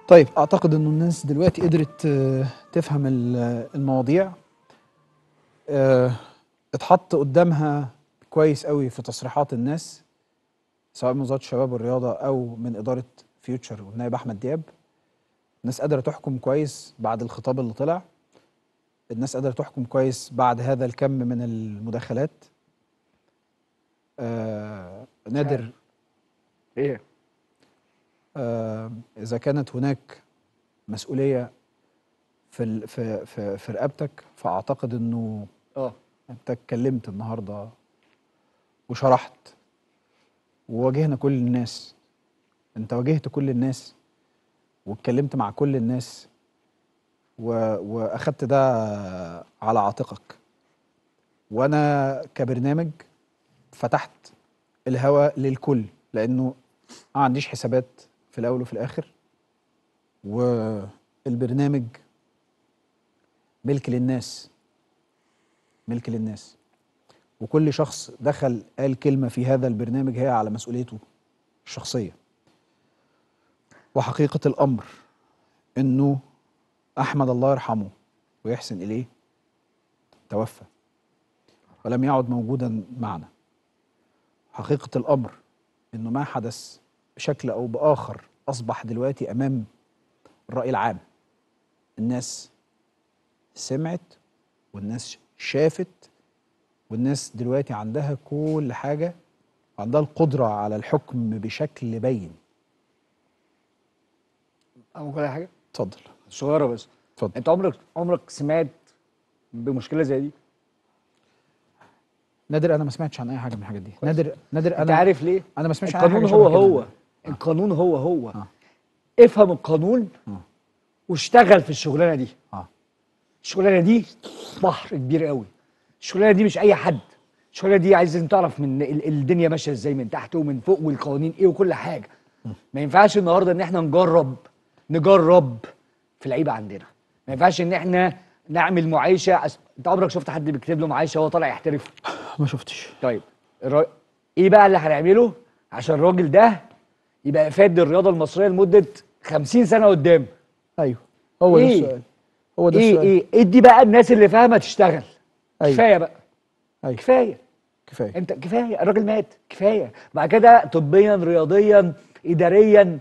طيب اعتقد انه الناس دلوقتي قدرت آه، تفهم ال- المواضيع آه، اتحط قدامها كويس قوي في تصريحات الناس سواء من وزاره الشباب والرياضه او من اداره فيوتشر والنائب احمد دياب الناس قادره تحكم كويس بعد الخطاب اللي طلع الناس قادره تحكم كويس بعد هذا الكم من المداخلات آه نادر ايه آه، إذا كانت هناك مسؤولية في ال- في في في رقبتك فأعتقد إنه اه أنت اتكلمت النهاردة وشرحت وواجهنا كل الناس أنت واجهت كل الناس واتكلمت مع كل الناس و... وأخدت ده على عاتقك وأنا كبرنامج فتحت الهوا للكل لأنه ما عنديش حسابات في الأول وفي الآخر والبرنامج ملك للناس ملك للناس وكل شخص دخل قال كلمة في هذا البرنامج هي على مسؤوليته الشخصية وحقيقة الأمر إنه أحمد الله يرحمه ويحسن إليه توفى ولم يعد موجودا معنا حقيقة الأمر إنه ما حدث بشكل أو بآخر أصبح دلوقتي أمام الرأي العام الناس سمعت والناس شافت والناس دلوقتي عندها كل حاجة وعندها القدرة على الحكم بشكل بين اقول كل حاجه اتفضل صغيره بس اتفضل انت عمرك عمرك سمعت بمشكله زي دي نادر أنا ما سمعتش عن أي حاجة من الحاجات دي نادر نادر انت أنا عارف ليه أنا ما سمعتش عن أي حاجة القانون شبه هو كده. هو القانون هو هو آه. افهم القانون آه. واشتغل في الشغلانه دي آه. الشغلانه دي بحر كبير قوي الشغلانه دي مش اي حد الشغلانه دي عايز تعرف من ال- الدنيا ماشيه ازاي من تحت ومن فوق والقوانين ايه وكل حاجه ما ينفعش النهارده ان احنا نجرب نجرب في لعيبه عندنا ما ينفعش ان احنا نعمل معايشه أس... انت عمرك شفت حد بيكتب له معايشه وهو طالع يحترف ما شفتش طيب الر... ايه بقى اللي هنعمله عشان الراجل ده يبقى فاد الرياضه المصريه لمده 50 سنه قدام أيوه هو ده إيه؟ السؤال هو ده ايه السؤال ايه ادي بقى الناس اللي فاهمه تشتغل أيوه. كفايه بقى أيوه كفايه كفاية انت كفايه الراجل مات كفايه بعد كده طبيا رياضيا اداريا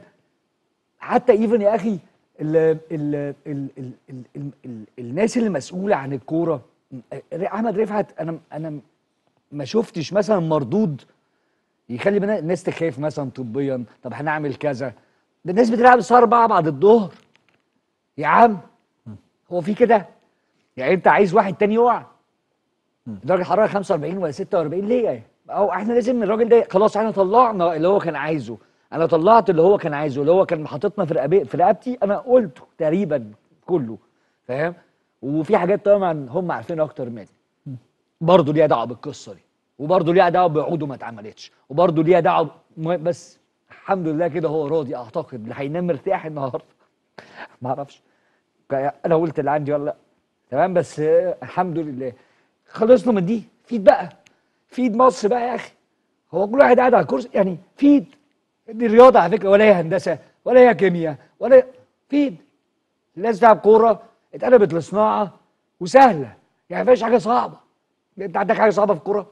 حتى ايفن يا اخي ال ال ال ال ال ال ال ال الناس اللي مسؤوله عن الكوره احمد رفعت انا انا ما شفتش مثلا مردود يخلي بنا- الناس تخاف مثلا طبيا طب هنعمل كذا ده الناس بتلعب الساعه 4 بعد الظهر يا عم هو في كده يعني انت عايز واحد تاني يقع درجه حراره 45 ولا 46 ليه او احنا لازم الراجل ده خلاص احنا طلعنا اللي هو كان عايزه انا طلعت اللي هو كان عايزه اللي هو كان حاططنا في رقبي في رقبتي انا قلته تقريبا كله فاهم وفي حاجات طبعا هم عارفين اكتر مني برضه ليها دعوه بالقصه دي وبرضه ليها دعوه بعقوده ما اتعملتش وبرضه ليها دعوه ب- بس الحمد لله كده هو راضي اعتقد اللي هينام مرتاح النهارده ما اعرفش انا قلت اللي عندي ولا لا تمام بس آه، الحمد لله خلصنا من دي فيد بقى فيد مصر بقى يا اخي هو كل واحد قاعد على الكرسي يعني فيد دي رياضه على فكره ولا هي هندسه ولا هي كيمياء ولا هي- فيد الناس تلعب كوره اتقلبت لصناعه وسهله يعني ما فيش حاجه صعبه انت عندك حاجه صعبه في الكوره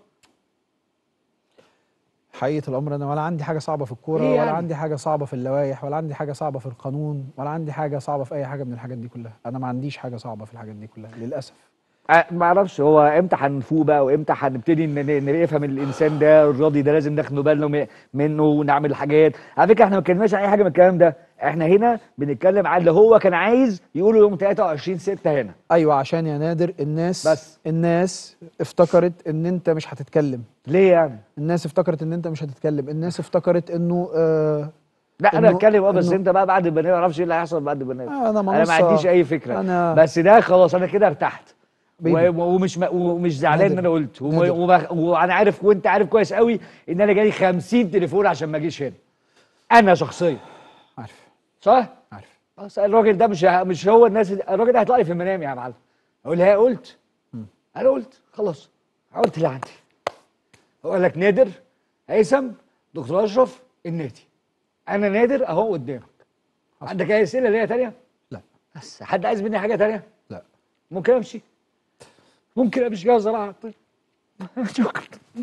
حقيقة الأمر أنا ولا عندي حاجة صعبة في الكورة ليه ولا يعني؟ عندي حاجة صعبة في اللوائح ولا عندي حاجة صعبة في القانون ولا عندي حاجة صعبة في أي حاجة من الحاجات دي كلها أنا ما عنديش حاجة صعبة في الحاجات دي كلها للأسف أه، ما اعرفش هو امتى هنفوق بقى وامتى هنبتدي ن- ن- نفهم الانسان ده الرياضي ده لازم ناخد بالنا م- منه ونعمل حاجات على فكره احنا ما اتكلمناش عن اي حاجه من الكلام ده احنا هنا بنتكلم عن اللي هو كان عايز يقوله يوم 23 6 هنا أيوة عشان يا نادر الناس بس. الناس افتكرت إن أنت مش هتتكلم ليه يعني الناس افتكرت إن أنت مش هتتكلم الناس افتكرت إنه آه لا انا إنه- اتكلم اه بس إنه- انت بقى بعد البرنامج ما اعرفش ايه اللي هيحصل بعد البرنامج أنا انا ما منصة- عنديش اي فكره أنا- بس ده خلاص انا كده ارتحت بيبي. و- ومش م- ومش زعلان ان نادر. انا قلت وم- نادر. وبخ- وانا عارف وانت عارف كويس قوي ان انا جالي 50 تليفون عشان ما اجيش هنا انا شخصيا عارف صح؟ عارف بس الراجل ده مش مش هو الناس الراجل ده هيطلع لي في المنام يا معلم اقول لها قلت انا قلت خلاص قلت اللي عندي اقول لك نادر هيثم دكتور اشرف النادي انا نادر اهو قدامك عندك اي اسئله ليا تانية لا بس حد عايز مني حاجه تانية لا ممكن امشي ممكن امشي كده زراعه طيب شكرا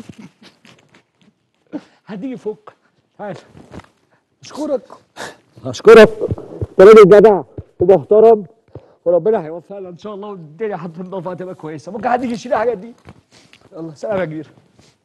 هتيجي فوق تعال اشكرك اشكرك انت راجل جدع ومحترم وربنا هيوفقنا ان شاء الله والدنيا هتنضف هتبقى كويسه ممكن حد يجي يشيل الحاجات دي يلا سلام يا كبير